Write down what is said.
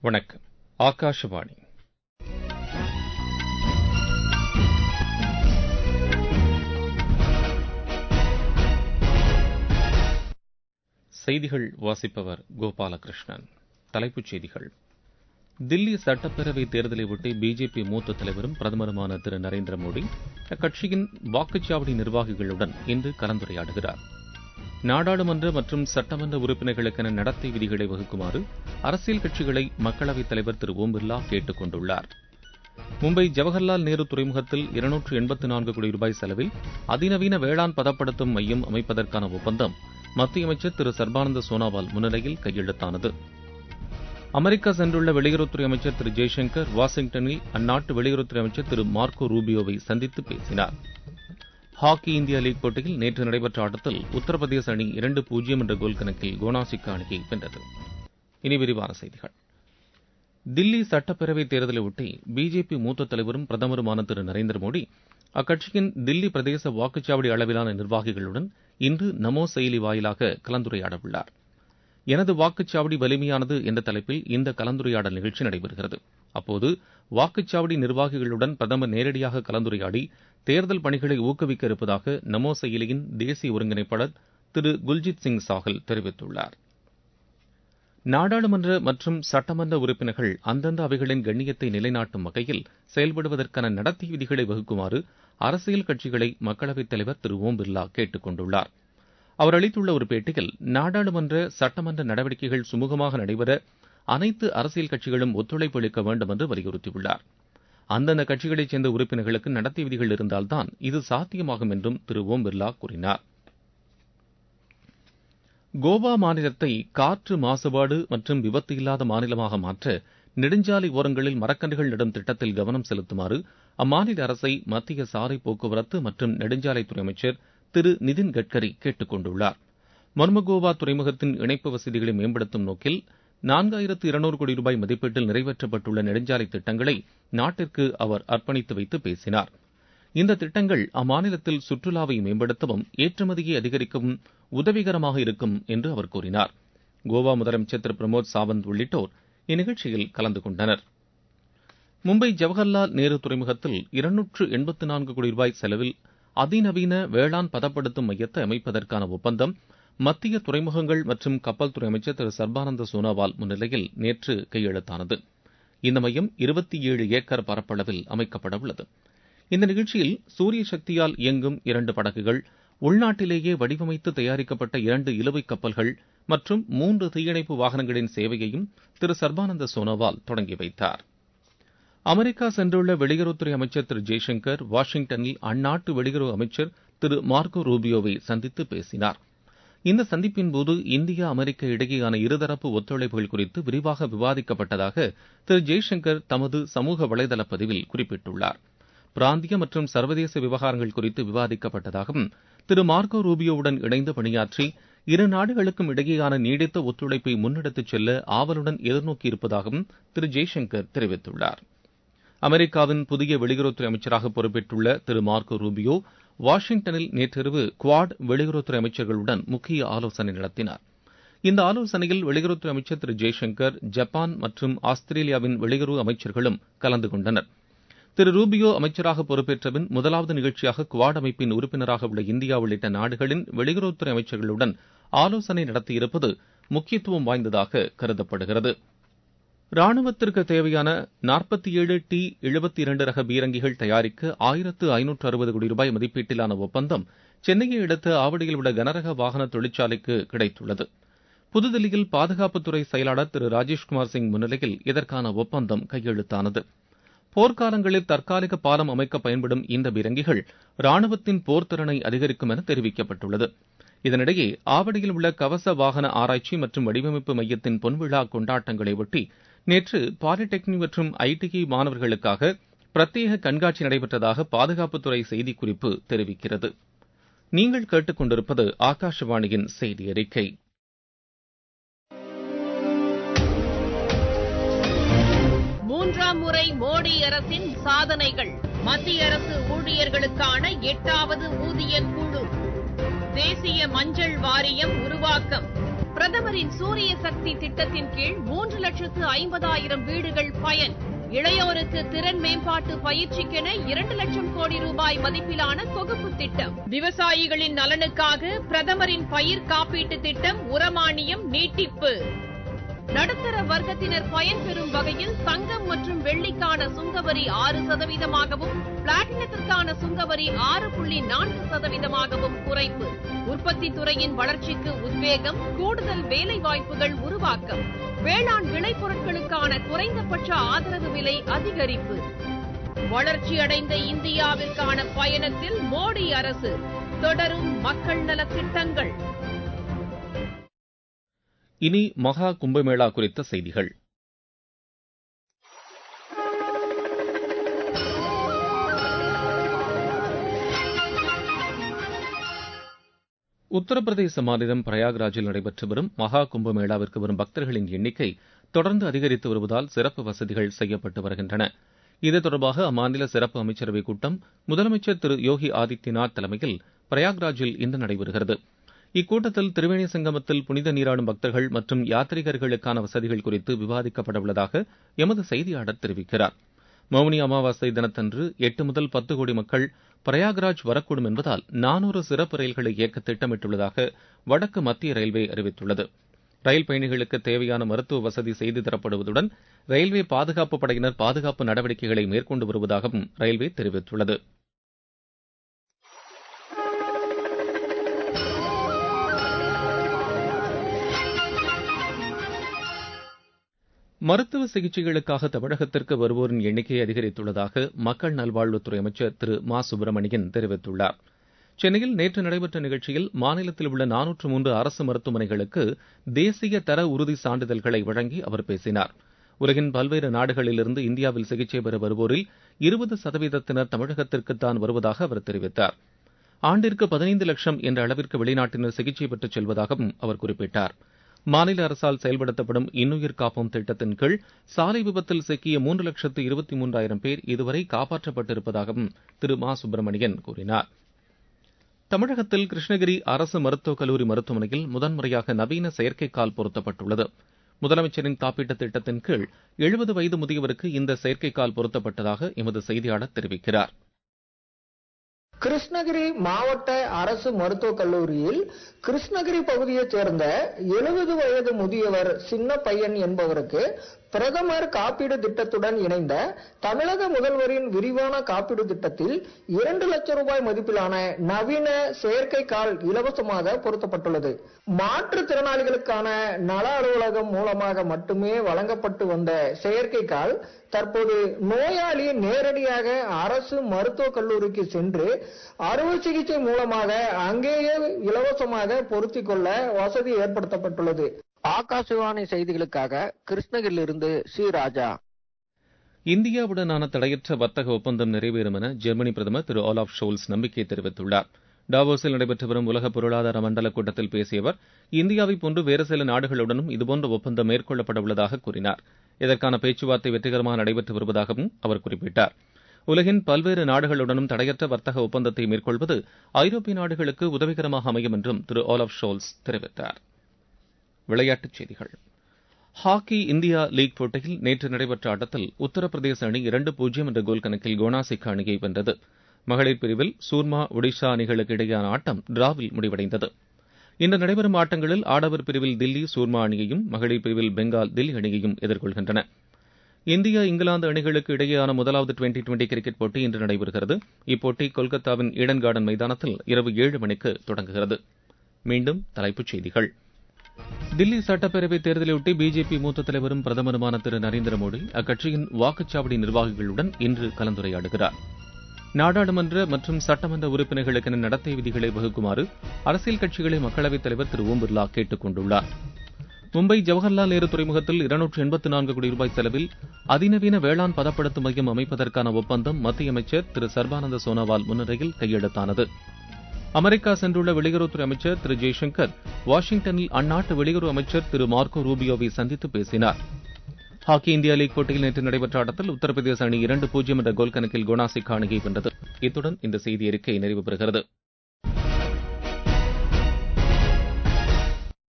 வணக்கம் ஆகாஷவாணி செய்திகள் வாசிப்பவர் கோபாலகிருஷ்ணன் தலைப்புச் செய்திகள் தில்லி சட்டப்பேரவை தேர்தலையொட்டி பிஜேபி மூத்த தலைவரும் பிரதமருமான திரு நரேந்திர மோடி அக்கட்சியின் வாக்குச்சாவடி நிர்வாகிகளுடன் இன்று கலந்துரையாடுகிறார் நாடாளுமன்ற மற்றும் சட்டமன்ற உறுப்பினர்களுக்கென நடத்தை விதிகளை வகுக்குமாறு அரசியல் கட்சிகளை மக்களவைத் தலைவர் திரு ஓம் பிர்லா கேட்டுக் கொண்டுள்ளார் மும்பை ஜவஹர்லால் நேரு துறைமுகத்தில் இருநூற்று எண்பத்து நான்கு கோடி ரூபாய் செலவில் அதிநவீன வேளாண் பதப்படுத்தும் மையம் அமைப்பதற்கான ஒப்பந்தம் மத்திய அமைச்சர் திரு சர்பானந்த சோனாவால் முன்னிலையில் கையெழுத்தானது அமெரிக்கா சென்றுள்ள வெளியுறவுத்துறை அமைச்சர் திரு ஜெய்சங்கர் வாஷிங்டனில் அந்நாட்டு வெளியுறவுத்துறை அமைச்சர் திரு மார்க்கோ ரூபியோவை சந்தித்து பேசினார் ஹாக்கி இந்தியா லீக் போட்டியில் நேற்று நடைபெற்ற ஆட்டத்தில் உத்தரப்பிரதேச அணி இரண்டு பூஜ்ஜியம் என்ற கோல் கணக்கில் கோனாசிக்கா அணியை வென்றது இனி விரிவான செய்திகள் தில்லி சட்டப்பேரவைத் தேர்தலையொட்டி பிஜேபி மூத்த தலைவரும் பிரதமருமான திரு நரேந்திர மோடி அக்கட்சியின் தில்லி பிரதேச வாக்குச்சாவடி அளவிலான நிர்வாகிகளுடன் இன்று நமோ செயலி வாயிலாக கலந்துரையாடவுள்ளார் எனது வாக்குச்சாவடி வலிமையானது என்ற தலைப்பில் இந்த கலந்துரையாடல் நிகழ்ச்சி நடைபெறுகிறது அப்போது வாக்குச்சாவடி நிர்வாகிகளுடன் பிரதமர் நேரடியாக கலந்துரையாடி தேர்தல் பணிகளை ஊக்குவிக்க இருப்பதாக நமோ செயலியின் தேசிய ஒருங்கிணைப்பாளர் திரு குல்ஜித் சிங் சாகல் தெரிவித்துள்ளார் நாடாளுமன்ற மற்றும் சட்டமன்ற உறுப்பினர்கள் அந்தந்த அவைகளின் கண்ணியத்தை நிலைநாட்டும் வகையில் செயல்படுவதற்கான நடத்தை விதிகளை வகுக்குமாறு அரசியல் கட்சிகளை மக்களவைத் தலைவர் திரு ஓம் பிர்லா கேட்டுக் கொண்டுள்ளார் அவர் அளித்துள்ள ஒரு பேட்டியில் நாடாளுமன்ற சட்டமன்ற நடவடிக்கைகள் சுமூகமாக நடைபெற அனைத்து அரசியல் கட்சிகளும் ஒத்துழைப்பு அளிக்க வேண்டும் என்று வலியுறுத்தியுள்ளார் அந்தந்த கட்சிகளைச் சேர்ந்த உறுப்பினர்களுக்கு நடத்தை விதிகள் இருந்தால்தான் இது சாத்தியமாகும் என்றும் திரு ஓம் பிர்லா கூறினார் கோவா மாநிலத்தை காற்று மாசுபாடு மற்றும் விபத்து இல்லாத மாநிலமாக மாற்ற நெடுஞ்சாலை ஓரங்களில் மரக்கன்றுகள் நடும் திட்டத்தில் கவனம் செலுத்துமாறு அம்மாநில அரசை மத்திய சாலை போக்குவரத்து மற்றும் நெடுஞ்சாலைத்துறை அமைச்சர் திரு நிதின் கட்கரி கேட்டுக் கொண்டுள்ளார் மர்மகோவா துறைமுகத்தின் இணைப்பு வசதிகளை மேம்படுத்தும் நோக்கில் நான்காயிரத்து இருநூறு கோடி ரூபாய் மதிப்பீட்டில் நிறைவேற்றப்பட்டுள்ள நெடுஞ்சாலை திட்டங்களை நாட்டிற்கு அவர் அர்ப்பணித்து வைத்து பேசினார் இந்த திட்டங்கள் அம்மாநிலத்தில் சுற்றுலாவை மேம்படுத்தவும் ஏற்றுமதியை அதிகரிக்கவும் உதவிகரமாக இருக்கும் என்று அவர் கூறினார் கோவா முதலமைச்சர் திரு பிரமோத் சாவந்த் உள்ளிட்டோர் இந்நிகழ்ச்சியில் கலந்து கொண்டனர் மும்பை ஜவஹர்லால் நேரு துறைமுகத்தில் இருநூற்று எண்பத்து நான்கு கோடி ரூபாய் செலவில் அதிநவீன வேளாண் பதப்படுத்தும் மையத்தை அமைப்பதற்கான ஒப்பந்தம் மத்திய துறைமுகங்கள் மற்றும் கப்பல் துறை அமைச்சர் திரு சர்பானந்த சோனாவால் முன்னிலையில் நேற்று கையெழுத்தானது இந்த மையம் இருபத்தி ஏழு ஏக்கர் பரப்பளவில் அமைக்கப்பட உள்ளது இந்த நிகழ்ச்சியில் சூரிய சக்தியால் இயங்கும் இரண்டு படகுகள் உள்நாட்டிலேயே வடிவமைத்து தயாரிக்கப்பட்ட இரண்டு இழுவை கப்பல்கள் மற்றும் மூன்று தீயணைப்பு வாகனங்களின் சேவையையும் திரு சர்பானந்த சோனோவால் தொடங்கி வைத்தார் அமெரிக்கா சென்றுள்ள வெளியுறவுத்துறை அமைச்சர் திரு ஜெய்சங்கர் வாஷிங்டனில் அந்நாட்டு வெளியுறவு அமைச்சர் திரு மார்க்கோ ரூபியோவை சந்தித்து பேசினார் இந்த சந்திப்பின்போது இந்தியா அமெரிக்க இடையேயான இருதரப்பு ஒத்துழைப்புகள் குறித்து விரிவாக விவாதிக்கப்பட்டதாக திரு ஜெய்சங்கர் தமது சமூக வலைதள பதிவில் குறிப்பிட்டுள்ளார் பிராந்திய மற்றும் சர்வதேச விவகாரங்கள் குறித்து விவாதிக்கப்பட்டதாகவும் திரு மார்க்கோ ரூபியோவுடன் இணைந்து பணியாற்றி இரு நாடுகளுக்கும் இடையேயான நீடித்த ஒத்துழைப்பை முன்னெடுத்துச் செல்ல ஆவலுடன் எதிர்நோக்கியிருப்பதாகவும் திரு ஜெய்சங்கர் தெரிவித்துள்ளார் அமெரிக்காவின் புதிய வெளியுறவுத்துறை அமைச்சராக பொறுப்பேற்றுள்ள திரு மார்க்கோ ரூபியோ வாஷிங்டனில் நேற்றிரவு குவாட் வெளியுறவுத்துறை அமைச்சர்களுடன் முக்கிய ஆலோசனை நடத்தினார் இந்த ஆலோசனையில் வெளியுறவுத்துறை அமைச்சர் திரு ஜெய்சங்கர் ஜப்பான் மற்றும் ஆஸ்திரேலியாவின் வெளியுறவு அமைச்சர்களும் கலந்து கொண்டனர் திரு ரூபியோ அமைச்சராக பொறுப்பேற்றபின் முதலாவது நிகழ்ச்சியாக குவாட் அமைப்பின் உறுப்பினராக உள்ள இந்தியா உள்ளிட்ட நாடுகளின் வெளியுறவுத்துறை அமைச்சர்களுடன் ஆலோசனை நடத்தியிருப்பது முக்கியத்துவம் வாய்ந்ததாக கருதப்படுகிறது ராணுவத்திற்கு தேவையான நாற்பத்தி ஏழு டி எழுபத்தி இரண்டு ரக பீரங்கிகள் தயாரிக்க ஆயிரத்து ஐநூற்று அறுபது கோடி ரூபாய் மதிப்பீட்டிலான ஒப்பந்தம் சென்னையை அடுத்த ஆவடியில் உள்ள கனரக வாகன தொழிற்சாலைக்கு கிடைத்துள்ளது புதுதில்லியில் பாதுகாப்புத்துறை செயலாளர் திரு ராஜேஷ்குமார் சிங் முன்னிலையில் இதற்கான ஒப்பந்தம் கையெழுத்தானது போர்க்காலங்களில் தற்காலிக பாலம் அமைக்க பயன்படும் இந்த பீரங்கிகள் ராணுவத்தின் போர்த்திறனை அதிகரிக்கும் என தெரிவிக்கப்பட்டுள்ளது இதனிடையே ஆவடியில் உள்ள கவச வாகன ஆராய்ச்சி மற்றும் வடிவமைப்பு மையத்தின் பொன்விழா கொண்டாட்டங்களை ஒட்டி நேற்று பாலிடெக்னிக் மற்றும் ஐடிஐ மாணவர்களுக்காக பிரத்யேக கண்காட்சி நடைபெற்றதாக பாதுகாப்புத்துறை செய்திக்குறிப்பு தெரிவிக்கிறது நீங்கள் கேட்டுக்கொண்டிருப்பது ஆகாஷவாணியின் செய்தி அறிக்கை மூன்றாம் முறை மோடி அரசின் சாதனைகள் மத்திய அரசு ஊழியர்களுக்கான எட்டாவது ஊதிய குழு தேசிய மஞ்சள் வாரியம் உருவாக்கம் பிரதமரின் சூரிய சக்தி திட்டத்தின் கீழ் மூன்று லட்சத்து ஐம்பதாயிரம் வீடுகள் பயன் இளையோருக்கு திறன் மேம்பாட்டு பயிற்சிக்கென இரண்டு லட்சம் கோடி ரூபாய் மதிப்பிலான தொகுப்பு திட்டம் விவசாயிகளின் நலனுக்காக பிரதமரின் பயிர் காப்பீட்டு திட்டம் உரமானியம் நீட்டிப்பு நடுத்தர வர்க்கத்தினர் பயன்பெறும் வகையில் தங்கம் மற்றும் வெள்ளிக்கான சுங்கவரி ஆறு சதவீதமாகவும் பிளாட்டினத்திற்கான சுங்கவரி ஆறு புள்ளி நான்கு சதவீதமாகவும் குறைப்பு உற்பத்தி துறையின் வளர்ச்சிக்கு உத்வேகம் கூடுதல் வேலை வாய்ப்புகள் உருவாக்கம் வேளாண் விளைபொருட்களுக்கான குறைந்தபட்ச ஆதரவு விலை அதிகரிப்பு வளர்ச்சியடைந்த இந்தியாவிற்கான பயணத்தில் மோடி அரசு தொடரும் மக்கள் நலத் திட்டங்கள் இனி மகா கும்பமேளா குறித்த செய்திகள் உத்தரப்பிரதேச மாநிலம் பிரயாக்ராஜில் நடைபெற்று வரும் மகா கும்பமேளாவிற்கு வரும் பக்தர்களின் எண்ணிக்கை தொடர்ந்து அதிகரித்து வருவதால் சிறப்பு வசதிகள் செய்யப்பட்டு வருகின்றன இது தொடர்பாக அம்மாநில சிறப்பு அமைச்சரவைக் கூட்டம் முதலமைச்சர் திரு யோகி ஆதித்யநாத் தலைமையில் பிரயாக்ராஜில் இன்று நடைபெறுகிறது இக்கூட்டத்தில் திரிவேணி சங்கமத்தில் புனித நீராடும் பக்தர்கள் மற்றும் யாத்ரீகர்களுக்கான வசதிகள் குறித்து விவாதிக்கப்பட உள்ளதாக எமது செய்தியாளர் தெரிவிக்கிறார் மௌனி அமாவாசை தினத்தன்று எட்டு முதல் பத்து கோடி மக்கள் பிரயாக்ராஜ் வரக்கூடும் என்பதால் நானூறு சிறப்பு ரயில்களை இயக்க திட்டமிட்டுள்ளதாக வடக்கு மத்திய ரயில்வே அறிவித்துள்ளது ரயில் பயணிகளுக்கு தேவையான மருத்துவ வசதி செய்து தரப்படுவதுடன் ரயில்வே பாதுகாப்பு படையினர் பாதுகாப்பு நடவடிக்கைகளை மேற்கொண்டு வருவதாகவும் ரயில்வே தெரிவித்துள்ளது மருத்துவ சிகிச்சைகளுக்காக தமிழகத்திற்கு வருவோரின் எண்ணிக்கை அதிகரித்துள்ளதாக மக்கள் நல்வாழ்வுத்துறை அமைச்சர் திரு மா சுப்பிரமணியன் தெரிவித்துள்ளார் சென்னையில் நேற்று நடைபெற்ற நிகழ்ச்சியில் மாநிலத்தில் உள்ள நானூற்று மூன்று அரசு மருத்துவமனைகளுக்கு தேசிய தர உறுதி சான்றிதழ்களை வழங்கி அவர் பேசினார் உலகின் பல்வேறு நாடுகளிலிருந்து இந்தியாவில் சிகிச்சை பெற வருவோரில் இருபது சதவீதத்தினர் தமிழகத்திற்குத்தான் வருவதாக அவர் தெரிவித்தார் ஆண்டிற்கு பதினைந்து லட்சம் என்ற அளவிற்கு வெளிநாட்டினர் சிகிச்சை பெற்றுச் செல்வதாகவும் அவர் குறிப்பிட்டார் மாநில அரசால் செயல்படுத்தப்படும் இன்னுயிர் காப்போம் திட்டத்தின் கீழ் சாலை விபத்தில் சிக்கிய மூன்று லட்சத்து இருபத்தி மூன்றாயிரம் பேர் இதுவரை காப்பாற்றப்பட்டிருப்பதாகவும் திரு மா சுப்பிரமணியன் கூறினார் தமிழகத்தில் கிருஷ்ணகிரி அரசு மருத்துவக் கல்லூரி மருத்துவமனையில் முதன்முறையாக நவீன செயற்கைக்கால் பொருத்தப்பட்டுள்ளது முதலமைச்சரின் காப்பீட்டுத் திட்டத்தின் கீழ் எழுபது வயது முதியவருக்கு இந்த செயற்கைக்கால் பொருத்தப்பட்டதாக எமது செய்தியாளர் தெரிவிக்கிறார் கிருஷ்ணகிரி மாவட்ட அரசு மருத்துவக் கல்லூரியில் கிருஷ்ணகிரி பகுதியைச் சேர்ந்த எழுபது வயது முதியவர் சின்ன பையன் என்பவருக்கு பிரதமர் காப்பீடு திட்டத்துடன் இணைந்த தமிழக முதல்வரின் விரிவான காப்பீடு திட்டத்தில் இரண்டு லட்சம் ரூபாய் மதிப்பிலான நவீன செயற்கை கால் இலவசமாக பொருத்தப்பட்டுள்ளது மாற்றுத்திறனாளிகளுக்கான நல அலுவலகம் மூலமாக மட்டுமே வழங்கப்பட்டு வந்த செயற்கை கால் தற்போது நோயாளி நேரடியாக அரசு மருத்துவக் கல்லூரிக்கு சென்று அறுவை சிகிச்சை மூலமாக அங்கேயே இலவசமாக பொருத்திக் கொள்ள வசதி ஏற்படுத்தப்பட்டுள்ளது ஆகாசவாணி செய்திகளுக்காக கிருஷ்ணகிரியிலிருந்து சி ராஜா இந்தியாவுடனான தடையற்ற வர்த்தக ஒப்பந்தம் நிறைவேறும் என ஜெர்மனி பிரதமர் திரு ஆலாப் ஷோல்ஸ் நம்பிக்கை தெரிவித்துள்ளார் டாவோஸில் நடைபெற்று வரும் உலக பொருளாதார மண்டல கூட்டத்தில் பேசிய அவர் இந்தியாவை போன்று வேறு சில நாடுகளுடனும் இதுபோன்ற ஒப்பந்தம் மேற்கொள்ளப்பட உள்ளதாக கூறினார் இதற்கான பேச்சுவார்த்தை வெற்றிகரமாக நடைபெற்று வருவதாகவும் அவர் குறிப்பிட்டார் உலகின் பல்வேறு நாடுகளுடனும் தடையற்ற வர்த்தக ஒப்பந்தத்தை மேற்கொள்வது ஐரோப்பிய நாடுகளுக்கு உதவிகரமாக அமையும் என்றும் திரு ஆலப் ஷோல்ஸ் தெரிவித்தார் விளையாட்டுச் செய்திகள் ஹாக்கி இந்தியா லீக் போட்டியில் நேற்று நடைபெற்ற ஆட்டத்தில் உத்தரப்பிரதேச அணி இரண்டு பூஜ்ஜியம் என்ற கோல் கணக்கில் கோனாசிக் அணியை வென்றது மகளிர் பிரிவில் சூர்மா ஒடிஷா அணிகளுக்கு இடையேயான ஆட்டம் டிராவில் முடிவடைந்தது இன்று நடைபெறும் ஆட்டங்களில் ஆடவர் பிரிவில் தில்லி சூர்மா அணியையும் மகளிர் பிரிவில் பெங்கால் தில்லி அணியையும் எதிர்கொள்கின்றன இந்தியா இங்கிலாந்து அணிகளுக்கு இடையேயான முதலாவது டுவெண்டி டுவெண்டி கிரிக்கெட் போட்டி இன்று நடைபெறுகிறது இப்போட்டி கொல்கத்தாவின் ஈடன் கார்டன் மைதானத்தில் இரவு ஏழு மணிக்கு தொடங்குகிறது மீண்டும் தலைப்புச் செய்திகள் தில்லி சட்டப்பேரவை தேர்தலையொட்டி பிஜேபி மூத்த தலைவரும் பிரதமருமான திரு நரேந்திர மோடி அக்கட்சியின் வாக்குச்சாவடி நிர்வாகிகளுடன் இன்று கலந்துரையாடுகிறார் நாடாளுமன்ற மற்றும் சட்டமன்ற உறுப்பினர்களுக்கென நடத்தை விதிகளை வகுக்குமாறு அரசியல் கட்சிகளை மக்களவைத் தலைவர் திரு ஓம் பிர்லா கேட்டுக் கொண்டுள்ளார் மும்பை ஜவஹர்லால் நேரு துறைமுகத்தில் இருநூற்று எண்பத்து நான்கு கோடி ரூபாய் செலவில் அதிநவீன வேளாண் பதப்படுத்தும் மையம் அமைப்பதற்கான ஒப்பந்தம் மத்திய அமைச்சர் திரு சர்பானந்த சோனோவால் முன்னிலையில் கையெழுத்தானது அமெரிக்கா சென்றுள்ள வெளியுறவுத்துறை அமைச்சர் திரு ஜெய்சங்கர் வாஷிங்டனில் அந்நாட்டு வெளியுறவு அமைச்சர் திரு மார்க்கோ ரூபியோவை சந்தித்து பேசினார் ஹாக்கி இந்தியா லீக் போட்டியில் நேற்று நடைபெற்ற ஆட்டத்தில் உத்தரப்பிரதேச அணி இரண்டு பூஜ்ஜியம் என்ற கோல் கணக்கில் குணாசிக் அணியை வென்றது இத்துடன் இந்த செய்தி அறிக்கை நிறைவு பெறுகிறது